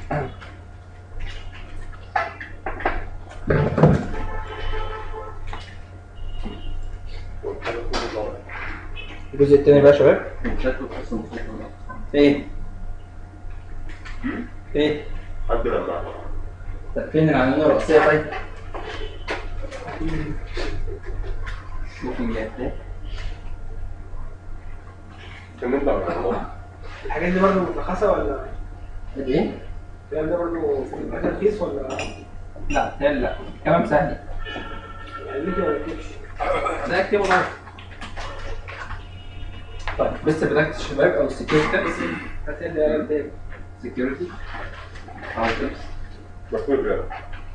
الجزء الثاني بقى يا شباب شكله تحس إنه صوته لا. ايه ايه حد لما طب فين العناوين الرئيسيه طيب ممكن يحتاج اتكلمت عن الموضوع الحاجات دي برضه متلخصه ولا ايه الكلام ده برضه في الآخر رخيص ولا لا تاني لا كلام سهل يعني ليكي ولا ليكيش؟ ده اكتبه معاك طيب لسه بدايه الشباب او السكيورتي هات لي قلم تاني سكيورتي او تبس مكتوب يعني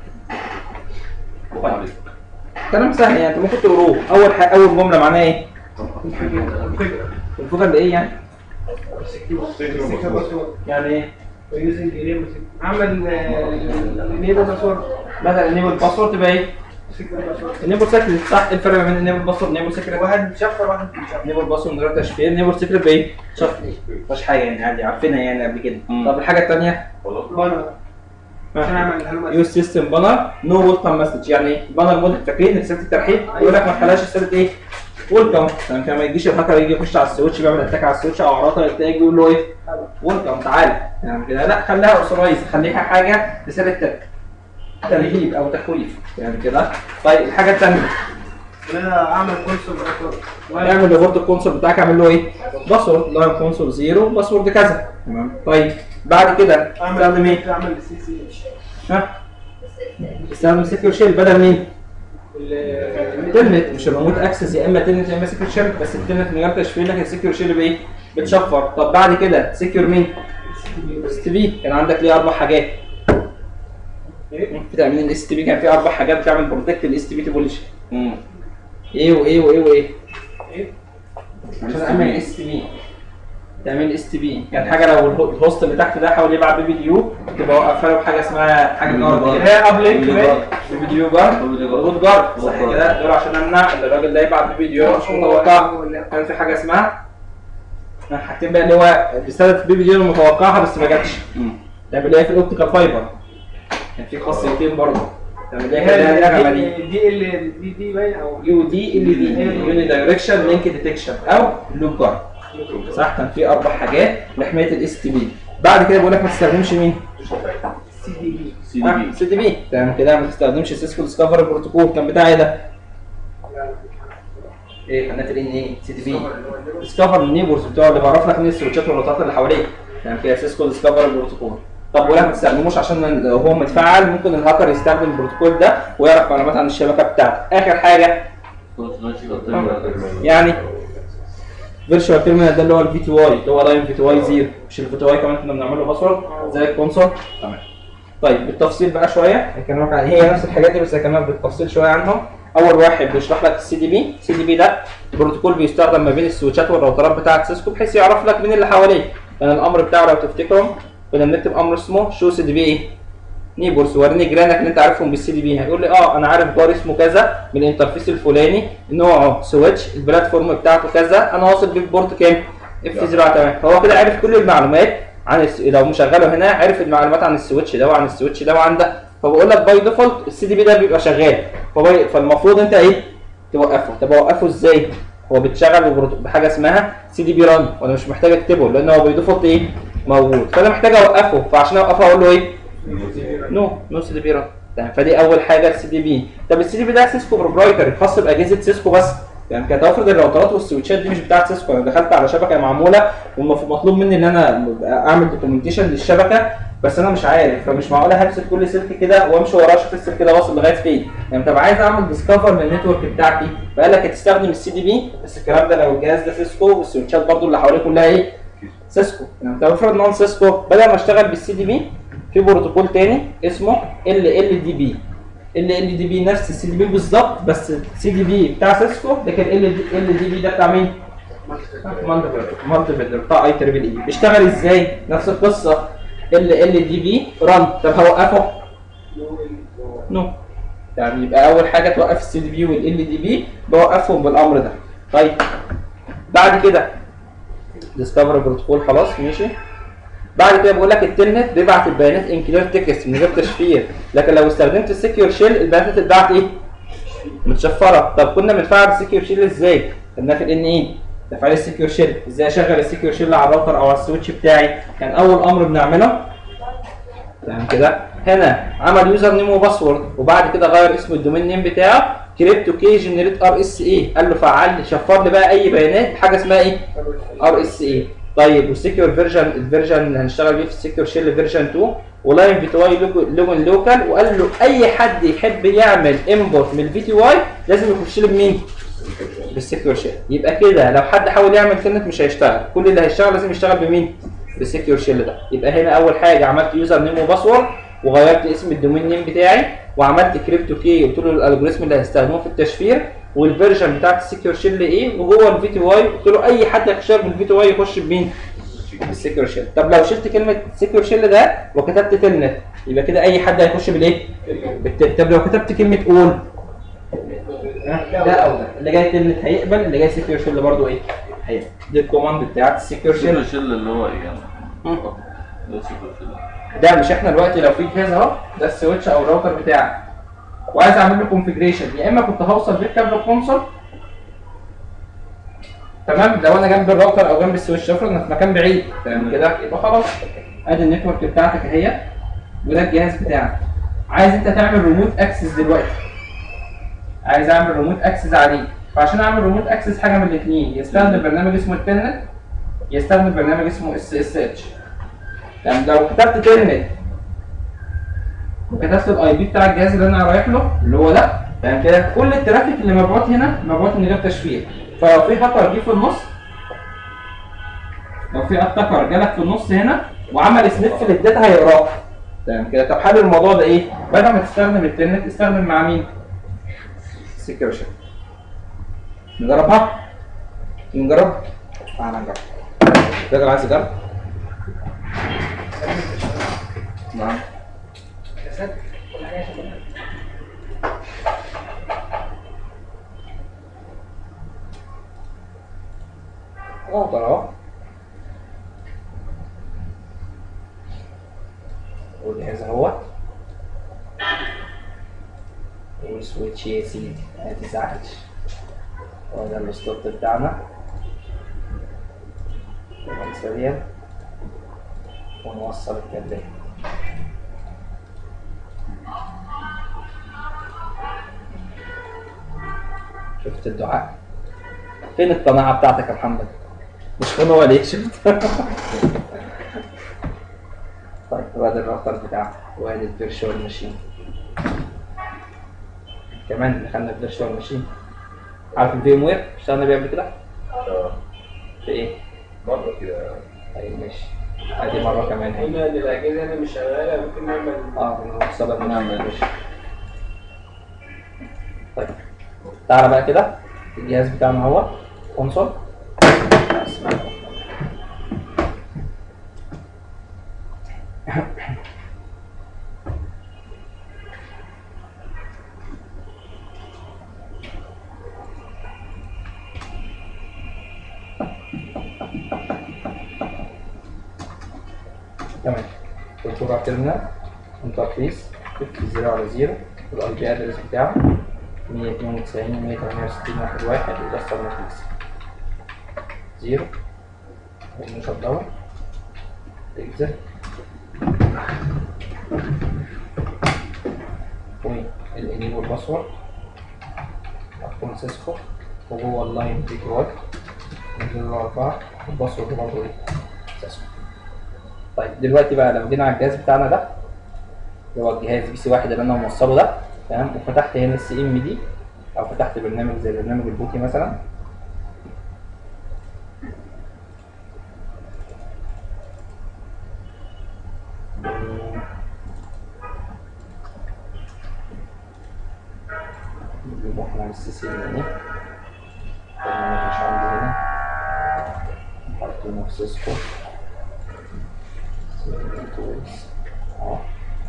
طيب. كلام سهل يعني انت ممكن تقروه اول حاجه اول جمله معناها ايه؟ الفكره الفكره اللي ايه يعني؟ السكيور باسورد يعني ايه؟ ويوزنج انيبل عمل انيبل باسورد بدل انيبل باسورد تبقى ايه؟ سكيور باسورد انيبل سيكريت صح ايه الفرق بين انيبل باسورد وانيبل سيكريت؟ واحد بيشفر واحد مش بيشفر انيبل باسورد من غير تشفير انيبل سيكريت بايه؟ شفر مفيش حاجه يعني عادي عارفينها يعني قبل كده مم. طب الحاجه الثانيه بانر عشان اعمل هلو يوز سيستم بانر نو ويلكم مسج يعني ايه بانر مود فاكرين رساله الترحيب يقول لك ما تخليهاش رساله ايه ويلكم تمام كده ما يجيش الهاكر يجي يخش على السويتش بيعمل اتاك على السويتش او عراطه يلاقي يقول له ايه ويلكم تعالى يعني كده لا خليها اوثرايز خليها حاجه رساله تر- ترهيب او تخويف يعني كده طيب الحاجه الثانيه ان انا اعمل كونسول باسورد اعمل ريبورت الكونسول بتاعك اعمل له ايه باسورد لاين كونسول زيرو باسورد كذا تمام طيب بعد كده استخدم ايه اعمل سي سي اتش ها استخدم سيكيور شيل بدل مين تلنت مش الريموت اكسس يا اما تلنت يا اما سيكيور شيل بس التلنت من غير تشفير لكن السيكيور شيل بايه؟ بتشفر طب بعد كده سيكيور مين؟ اس تي بي كان عندك ليه اربع حاجات في تامين الاس تي بي كان في اربع حاجات بتعمل بروتكت الاس تي بي توبولوجي ايه وايه وايه وايه؟ ايه عشان اعمل اس تي بي تعمل اس تي بي كان حاجه لو الهو- الهوست اللي تحت ده حاول يبعت بي ديو تبقى واقفه له بحاجه اسمها حاجه جارد اللي كده هي اب لينك باين بي ديو جارد وروت جارد صح كده دول عشان امنع ان الراجل ده يبعت بي ديو مش متوقع كان في حاجه اسمها حاجتين بقى اللي هو بيستهدف بي ديو المتوقعها بس ما جاتش تعمل ايه في الاوبتيكال فايبر كان في خاصيتين برضه تعمل ايه كده النغمه دي دي دي ال دي دي باين او يو دي ال دي يوني دايركشن لينك ديتكشن او لوب جارد صح كان في اربع حاجات لحمايه الاس تي بي بعد كده بقول لك ما تستخدمش مين؟ سي دي بي سي دي بي سي دي بي تمام كده ما تستخدمش سيسكو ديسكفر بروتوكول كان بتاع ايه ده؟ ايه قناه الان ايه؟ سي دي بي ديسكفر النيبرز بتوع اللي بعرف لك مين السويتشات والروتات اللي حواليك تمام كده سيسكو ديسكفر بروتوكول طب بقول لك ما تستخدموش عشان لو هو متفعل ممكن الهاكر يستخدم البروتوكول ده ويعرف معلومات عن الشبكه بتاعتك اخر حاجه يعني فيرتشوال تيرمينال ده اللي هو الفي تي واي اللي هو لاين في تي واي زيرو مش الفي تي واي كمان كنا بنعمل له باسورد زي الكونسول تمام طيب بالتفصيل بقى شويه هكلمك عن هي نفس الحاجات دي بس هكلمك بالتفصيل شويه عنهم اول واحد بيشرح لك السي دي بي السي دي بي ده بروتوكول بيستخدم ما بين السويتشات والراوترات بتاعه سيسكو بحيث يعرف لك مين اللي حواليك كان الامر بتاعه لو تفتكرهم كنا بنكتب امر اسمه شو سي دي بي ايه نيبورس وريني جيرانك اللي انت عارفهم بالسي دي بي هيقول لي اه انا عارف جار اسمه كذا من الانترفيس الفلاني نوعه سويتش البلاتفورم بتاعته كذا انا واصل بيه بورت كام اف 0 تمام فهو كده عارف كل المعلومات عن الس... لو مشغله هنا عارف المعلومات عن السويتش ده وعن السويتش ده وعن ده فبقول لك باي ديفولت السي دي بي ده بيبقى شغال فباي... فالمفروض انت ايه توقفه طب اوقفه ازاي هو بيتشغل ببروتو- بحاجه اسمها سي دي بي ران وانا مش محتاج اكتبه لان هو باي ديفولت ايه موجود فانا محتاج اوقفه فعشان اوقفه اقول له ايه نو نو سي دي بي ران تمام فدي اول حاجه السي دي بي طب السي دي بي ده سيسكو بروبرايتري خاص باجهزه سيسكو بس يعني كانت افرض الراوترات والسويتشات دي مش بتاعت سيسكو انا دخلت على شبكه معموله ومطلوب مني ان انا اعمل دوكيومنتيشن للشبكه بس انا مش عارف فمش معقوله همسك كل سلك كده وامشي وراه اشوف السلك ده واصل لغايه فين يعني طب عايز اعمل ديسكفر للنتورك بتاعتي فقال لك هتستخدم السي دي بي بس الكلام ده لو الجهاز ده سيسكو والسويتشات برضو اللي حواليه كلها ايه سيسكو يعني طب افرض نون سيسكو بدل ما اشتغل بالسي دي بي في بروتوكول تاني اسمه ال ال دي بي ال ال دي بي نفس السي دي بي بالظبط بس السي دي بي بتاع سيسكو لكن ال ال دي بي ده بتاع مين؟ مالتي فيندر بتاع اي تريبل اي بيشتغل ازاي؟ نفس القصه ال ال دي بي ران طب هوقفه؟ نو يعني يبقى اول حاجه توقف السي دي بي والال دي بي بوقفهم بالامر ده طيب بعد كده ديسكفر بروتوكول خلاص ماشي بعد كده بقول لك التلنت بيبعت البيانات انكلير تكست من غير تشفير لكن لو استخدمت السكيور شيل البيانات هتتبعت ايه؟ متشفره طب كنا بنفعل السكيور شيل ازاي؟ خدناها في الان اي تفعيل السكيور شيل ازاي اشغل السكيور شيل على الراوتر او على السويتش بتاعي كان اول امر بنعمله تمام كده هنا عمل يوزر نيم وباسورد وبعد كده غير اسم الدومين نيم بتاعه كريبتو كي جنريت ار اس اي قال له فعل لي شفر لي بقى اي بيانات حاجه اسمها ايه ار اس اي طيب والسكيور فيرجن الفيرجن اللي هنشتغل بيه في السكيور شيل فيرجن 2 ولاين في تي واي لوجن لوكال وقال له اي حد يحب يعمل امبورت من الفي تي واي لازم يخش لي بمين؟ بالسكيور شيل يبقى كده لو حد حاول يعمل تنت مش هيشتغل كل اللي هيشتغل لازم يشتغل بمين؟ بالسكيور شيل ده يبقى هنا اول حاجه عملت يوزر نيم وباسورد وغيرت اسم الدومين نيم بتاعي وعملت كريبتو كي قلت له الالجوريزم اللي هستخدمه في التشفير والفيرجن بتاعت السكيور شيل ايه وجوه الفي تي واي قلت له اي حد هيشتغل بالفي تي واي يخش بمين؟ بالسكيور شيل طب لو شلت كلمه سكيور شيل ده وكتبت تلنت يبقى كده اي حد هيخش بالايه؟ بالت- طب لو كتبت كلمه اول ده او ده اللي جاي تلنت هيقبل اللي جاي سكيور شيل برضه ايه؟ هيقبل دي الكوماند بتاعت السكيور شيل شيل شيل اللي هو ايه يعني مم. ده سوبر شيل ده مش احنا دلوقتي لو في جهاز اهو ده السويتش او الراوتر بتاعي وعايز اعمل له كونفجريشن يا اما كنت هوصل بيه كابل الكونسول تمام لو انا جنب الراوتر او جنب السويتش افرض انا في مكان بعيد تمام كده يبقى خلاص ادي النتورك بتاعتك اهي وده الجهاز بتاعك عايز انت تعمل ريموت اكسس دلوقتي عايز اعمل ريموت اكسس عليه فعشان اعمل ريموت اكسس حاجه من الاثنين يستخدم برنامج اسمه التلنت يستخدم برنامج اسمه اس اس اتش يعني لو كتبت تلنت وكتبت الاي بي بتاع الجهاز اللي انا رايح له اللي هو ده يعني كده كل الترافيك اللي مبعوت هنا مبعوت من غير تشفير فلو في هاكر جه في النص لو في اتاكر جالك في النص هنا وعمل سنيف للداتا هيقراه تمام كده طب حل الموضوع ده ايه؟ بدل ما تستخدم التلنت استخدم مع مين؟ سكيورشن نجربها؟ نجرب؟ تعالى نجرب الراجل عايز يجرب؟ نعم راوتر اهو والجهاز اهوت والسويتش يا سيدي ما تزعلش وده الستوب بتاعنا كمان سريع ونوصل الكابلات شفت الدعاء فين القناعة بتاعتك يا محمد؟ مش فين هو ليه شفت؟ طيب وادي الراوتر بتاعك وادي الفيرشوال ماشين كمان دخلنا الفيرشوال ماشين عارف الفيم وير اشتغلنا بيه قبل كده؟ آه، في ايه؟ مرة كده طيب ماشي ادي مرة كمان هي قلنا ان الاجهزه هنا مش شغاله ممكن نعمل اه نوصلها نعمل ماشي طيب تعالى بقى كده الجهاز بتاعنا هو كونسول بس بقى. تمام كنترول على الترمينال انترفيس شفت زيرو على زيرو والاي بي ادرس بتاعه 192 168 واحد واحد وده السبنتيكس زيرو المشهد دوت اكزت والانيبل باسورد هتكون سيسكو وجوه اللاين بي كي واي نزل له اربعه الباسورد برضه ايه سيسكو طيب دلوقتي بقى لو جينا على الجهاز بتاعنا ده اللي هو الجهاز بي سي واحد اللي انا موصله ده تمام وفتحت هنا السي ام دي او فتحت برنامج زي برنامج البوكي مثلا نروح على السي سي ام دي برنامج مش عندي هنا حاطينه في سيسكو tools اه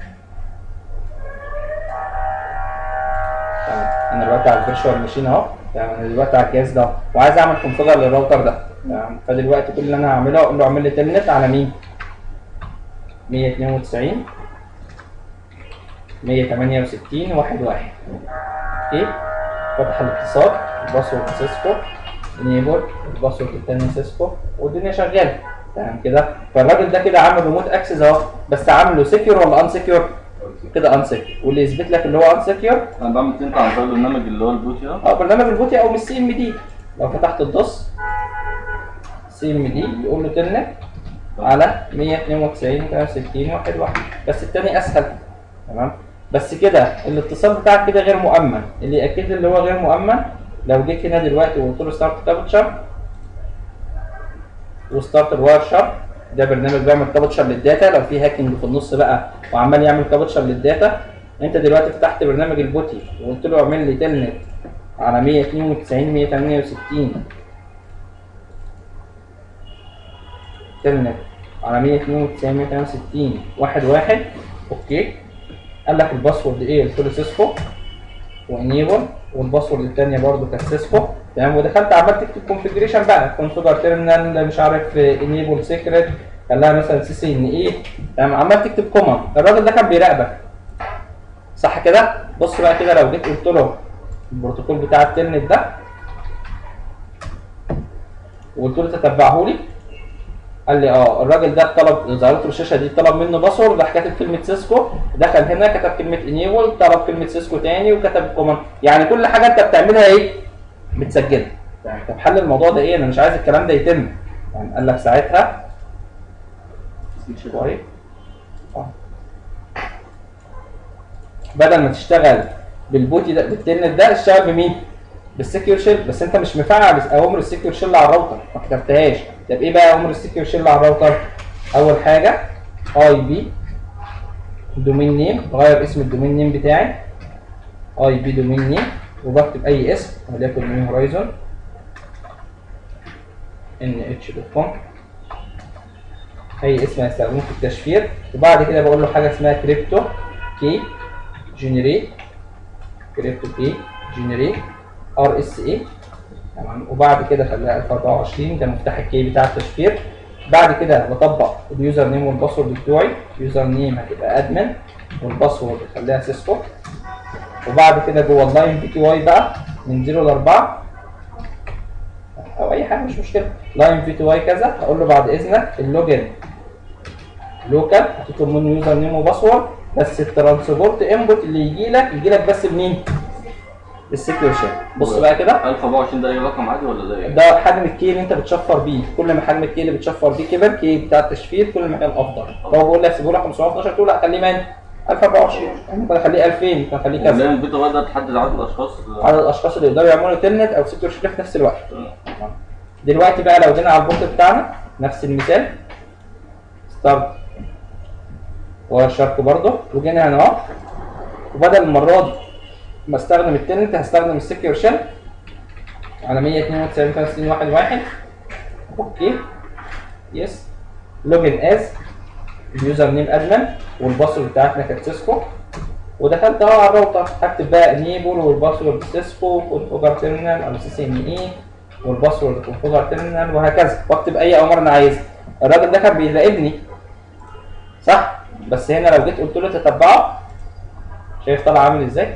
تمام انا دلوقتي على الفيرشوال ماشين اهو تمام انا دلوقتي على الجهاز ده وعايز اعمل كونفيجر للراوتر ده تمام فدلوقتي كل اللي انا هعمله اقول له اعمل لي تلنت على مين؟ 192 168 واحد واحد اوكي فتح الاتصال الباسورد سيسكو انيبل الباسورد التاني سيسكو والدنيا شغاله تمام كده فالراجل ده كده عامل ريموت اكسس اهو بس عامله سكيور ولا ان سكيور كده ان سكيور واللي يثبت لك اللي هو ان سكيور انا بعمل تنت عن طريق البرنامج اللي هو البوتي ده اه برنامج البوتي او من السي ام دي لو فتحت الدوس سي ام دي يقول له تلنت على 192 63 واحد واحد بس التاني اسهل تمام بس كده الاتصال بتاعك كده غير مؤمن اللي ياكد لي اللي هو غير مؤمن لو جيت هنا دلوقتي وقلت له ستارت كابتشر وستارت الواير شارت ده برنامج بيعمل كابتشر للداتا لو في هاكينج في النص بقى وعمال يعمل كابتشر للداتا انت دلوقتي فتحت برنامج البوتي وقلت له اعمل لي تلنت على 192 168 تلنت على 192 168 واحد واحد اوكي قال لك الباسورد ايه قلت له سيسكو وانيبل والباسورد الثانيه برضو كانت سيسكو تمام ودخلت عملت تكتب كونفجريشن بقى كونفجر تيرمينال مش عارف انيبل سيكريت خلاها مثلا سي سي ان ايه تمام عمال تكتب كوماند الراجل ده كان بيراقبك صح كده بص بقى كده لو جيت قلت له البروتوكول بتاع التلنت ده وقلت له تتبعه لي قال لي اه الراجل ده طلب ظهرت له الشاشه دي طلب منه باسورد راح كاتب كلمه سيسكو دخل هنا كتب كلمه انيبل طلب كلمه سيسكو تاني وكتب كوماند يعني كل حاجه انت بتعملها ايه متسجله يعني طب حل الموضوع ده ايه انا مش عايز الكلام ده يتم يعني قال لك ساعتها كويس آه. بدل ما تشتغل بالبوتي ده بالتلنت ده اشتغل بمين؟ بالسكيور شيل بس انت مش مفعل اوامر السكيور شيل على الراوتر ما كتبتهاش طب ايه بقى اوامر السكيور شيل على الراوتر؟ اول حاجه اي بي دومين نيم بغير اسم الدومين نيم بتاعي اي بي دومين نيم وبكتب اي اسم وليكن نيو هورايزون ان اتش دوت كوم اي اسم هستخدمه في التشفير وبعد كده بقول له حاجه اسمها كريبتو كي جنريت كريبتو كي جنريت ار اس اي تمام وبعد كده خليها 1024 ده مفتاح الكي بتاع التشفير بعد كده بطبق اليوزر نيم والباسورد بتوعي اليوزر نيم هتبقى ادمن والباسورد خليها سيسكو وبعد كده جوه اللاين بي تي واي بقى من 0 ل 4 او اي حاجه مش مشكله لاين بي تي واي كذا هقول له بعد اذنك اللوجن لوكال هتطلب منه يوزر نيم وباسورد بس الترانسبورت انبوت اللي يجي لك يجي لك بس بمين؟ بالسكيور شيل بص بقى كده 1024 ده اي رقم عادي ولا ده ايه؟ ده حجم الكي اللي انت بتشفر بيه كل ما حجم الكي اللي بتشفر بيه كبر كي بتاع التشفير كل ما كان افضل هو بيقول لك سيبه لك 512 تقول لا خليه مان 1024 ممكن اخليه 2000 ممكن اخليه كذا ولا البيتا بقى ده تحدد عدد الاشخاص عدد الاشخاص اللي يقدروا يعملوا تلنت او سكيور شيل في نفس الوقت دلوقتي بقى لو جينا على البورت بتاعنا نفس المثال ستارت ورا الشرق برضه وجينا هنا اهو وبدل المره دي ما استخدم التنت هستخدم السكيور شيل على 192 50 واحد واحد اوكي يس لوجن از اليوزر نيم ادمن والباسورد بتاعتنا كانت سيسكو ودخلت اهو على الراوتر هكتب بقى انيبل والباسورد سيسكو كونفجر تيرمينال او سي سي ان اي والباسورد كونفجر تيرمينال وهكذا واكتب اي اوامر انا عايزها الراجل ده كان بيراقبني صح بس هنا لو جيت قلت له تتبعه شايف طالع عامل ازاي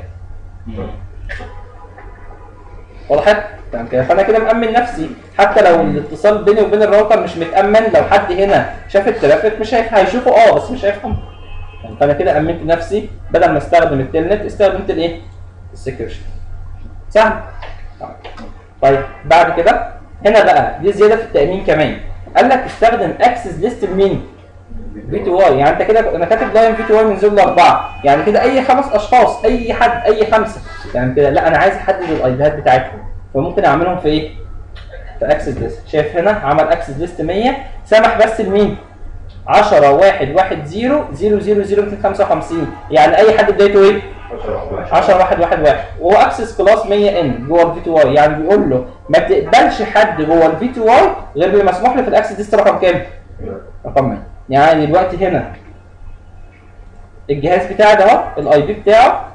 وضحت تمام كده فانا كده مأمن نفسي حتى لو الاتصال بيني وبين الراوتر مش متأمن لو حد هنا شاف الترافيك مش هيف... هيشوفه اه بس مش هيفهم يعني فانا كده أمنت نفسي بدل ما استخدم التلنت استخدمت الايه؟ السكيورتي سهل طيب. طيب بعد كده هنا بقى دي زياده في التأمين كمان قال لك استخدم اكسس ليست لمين؟ في تي واي يعني انت كده انا كاتب لاين في تي واي من زون لاربعه يعني كده اي خمس اشخاص اي حد اي خمسه يعني كده لا انا عايز احدد الايديهات بتاعتهم فممكن اعملهم في ايه؟ في اكسس ليست شايف هنا عمل اكسس ليست 100 سمح بس لمين؟ 10 1 1 0 0 0 0 255 يعني اي حد بدايته ايه؟ 10 1 1 1 وهو اكسس كلاس 100 ان جوه الفي تي واي يعني بيقول له ما تقبلش حد جوه الفي تي واي غير اللي مسموح له في الاكسس ليست رقم كام؟ رقم 100 يعني دلوقتي هنا الجهاز بتاعي ده اهو الاي بي بتاعه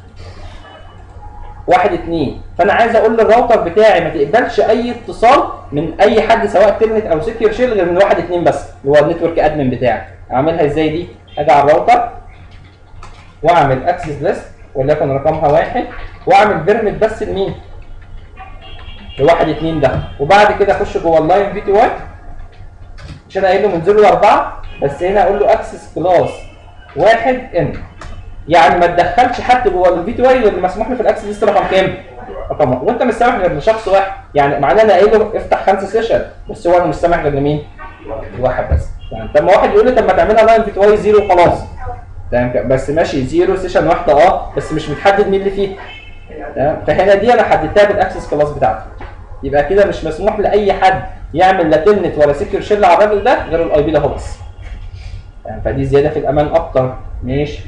واحد اتنين فانا عايز اقول للراوتر بتاعي ما تقبلش اي اتصال من اي حد سواء تلنت او سكيور شيل غير من واحد اتنين بس اللي هو النتورك ادمن بتاعي اعملها ازاي دي اجي على الراوتر واعمل اكسس ليست وليكن رقمها واحد واعمل بيرمت بس لمين لواحد اتنين ده وبعد كده اخش جوه اللاين في تي واي مش انا قايل له من 0 ل 4 بس هنا اقول له اكسس كلاس واحد ان يعني ما تدخلش حد جوه الفي تي واي اللي مسموح له في الاكسس ليست رقم كام؟ رقم واحد وانت مش سامح غير لشخص واحد يعني معناه انا قايل له افتح خمسه سيشن بس هو انا مش سامح غير لمين؟ لواحد بس يعني طب ما واحد يقول لي طب ما تعملها لاين في تي واي زيرو وخلاص تمام كده. بس ماشي زيرو سيشن واحده اه بس مش متحدد مين اللي فيه تمام فهنا دي انا حددتها بالاكسس كلاس بتاعتي يبقى كده مش مسموح لاي حد يعمل لا تلنت ولا سكيور شيل على الراجل ده غير الاي بي ده هو بس يعني فدي زياده في الامان اكتر ماشي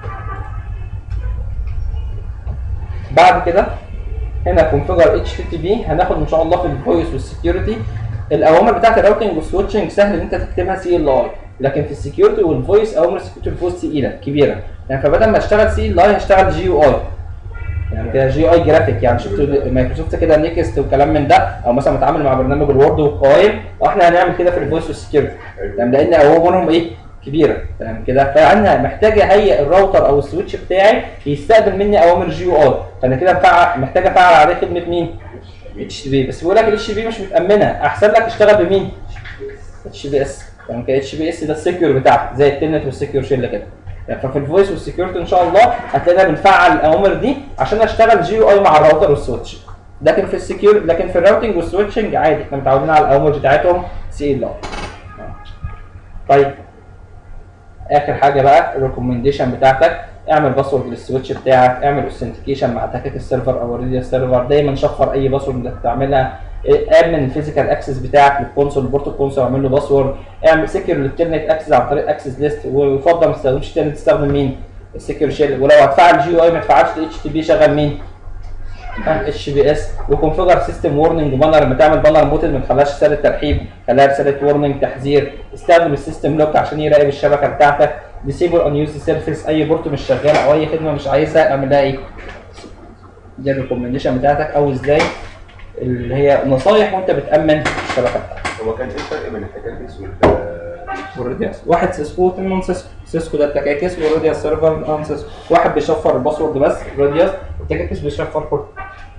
بعد كده هنا كونفيجر اتش تي تي بي هناخد ان شاء الله في الفويس والسكيورتي الاوامر بتاعت الراوتنج والسويتشنج سهل ان انت تكتبها سي ال اي لكن في السكيورتي والفويس اوامر السكيورتي والفويس تقيله كبيره يعني فبدل ما اشتغل سي ال اي هشتغل جي يو اي يعني كده جي اي جرافيك يعني شفت مايكروسوفت كده نيكست وكلام من ده او مثلا متعامل مع برنامج الوورد والقوائم واحنا هنعمل كده في الفويس والسكيورتي تمام لان اوامرهم ايه كبيره تمام كده فانا محتاج اهيئ الراوتر او السويتش بتاعي يستقبل مني اوامر جي يو اي فانا كده مفعل محتاج افعل عليه خدمه مين؟ اتش تي بي بس بيقول لك الاتش تي بي مش متامنه احسن لك اشتغل بمين؟ اتش بي اس تمام كده اتش بي اس ده السكيور بتاعك زي التلنت والسكيور شيل كده يعني ففي الفويس والسكيورتي ان شاء الله هتلاقينا بنفعل الاوامر دي عشان اشتغل جي يو اي مع الراوتر والسويتش لكن في السكيور لكن في الراوتنج والسويتشنج عادي احنا متعودين على الاوامر بتاعتهم سي ال طيب اخر حاجه بقى الريكومنديشن بتاعتك اعمل باسورد للسويتش بتاعك اعمل اوثنتيكيشن مع تكات السيرفر او الريديا سيرفر دايما شفر اي باسورد انت بتعملها امن الفيزيكال اكسس بتاعك للكونسول البورت الكونسول اعمل له باسورد اعمل سكيور للترنت اكسس عن طريق اكسس ليست ويفضل ما تستخدمش ترنت تستخدم مين؟ السكيور شيل ولو هتفعل جي اي ما تفعلش اتش تي بي شغل مين؟ اتش بي اس وكونفيجر سيستم وورنينج بانر لما تعمل بانر موتد ما تخليهاش رساله ترحيب خليها رساله وورنينج تحذير استخدم السيستم لوك عشان يراقب الشبكه بتاعتك ديسيبل ان يوز سيرفيس اي بورت مش شغال او اي خدمه مش عايزها اعمل لها ايه؟ دي الريكومنديشن بتاعتك او ازاي اللي هي نصايح وانت بتامن الشبكه بتاعتك هو كان ايه الفرق بين التكاتكس وال والراديوس واحد سيسكو واثنين نون سيسكو سيسكو ده التكاكس والراديوس سيرفر نون سيسكو واحد بيشفر الباسورد بس الراديوس التكاكس بيشفر كله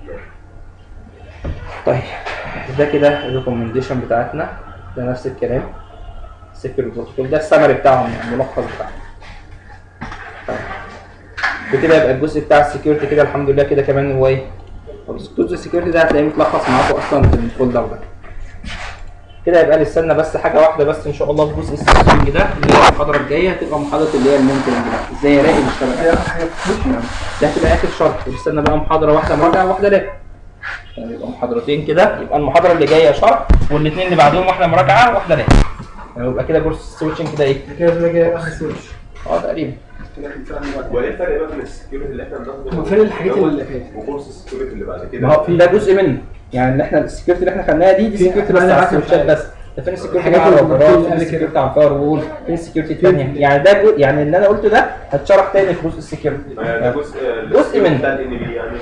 طيب ده كده الريكومنديشن بتاعتنا ده نفس الكلام سيكيور بروتوكول ده السمري بتاعهم يعني الملخص بتاعهم طيب بكده يبقى الجزء بتاع السكيورتي كده الحمد لله كده كمان هو ايه خلاص جزء السكيورتي ده هتلاقيه متلخص معاكم اصلا في الفولدر ده كده يبقى لسه بس حاجه واحده بس ان شاء الله في جزء السيستمنج ده اللي هي المحاضره الجايه هتبقى محاضره اللي هي المونتنج ده ازاي يراقب الشبكه ده هتبقى اخر شرح ولسه بقى محاضره واحده مراجعه وواحده لاب يعني يبقى محاضرتين كده يبقى المحاضره اللي جايه شرح والاثنين اللي بعدهم واحده مراجعه وواحده لاب يعني يبقى كده كورس السويتشنج كده ايه؟ كده ده جاي اخر سويتش اه تقريبا وايه الفرق بقى بين السكيورتي اللي احنا بناخده هو فين الحاجات اللي فاتت؟ وكورس السكيورتي اللي بعد كده ما هو ده جزء منه يعني اللي احنا السكيورتي اللي احنا خدناها دي دي في سكيورتي بس أنا على عارف السويتشات الحاجات. بس ده فين السكيورتي الحاجات على اللي الراوترات بنقول فين قبل كده. السكيورتي على الفاير وول فين السكيورتي الثانيه يعني ده جو- يعني اللي انا قلته ده هتشرح تاني في جزء السكيورتي يعني ده جزء جزء منه. بتاع الان بي يعني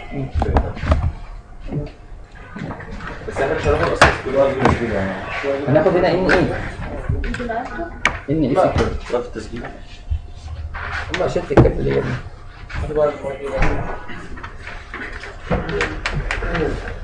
بس احنا مش هناخد اصلا سكيورتي يعني هناخد هنا ان ايه ان ايه سكيورتي ده في التسجيل والله شلت الكابل دي يا ابني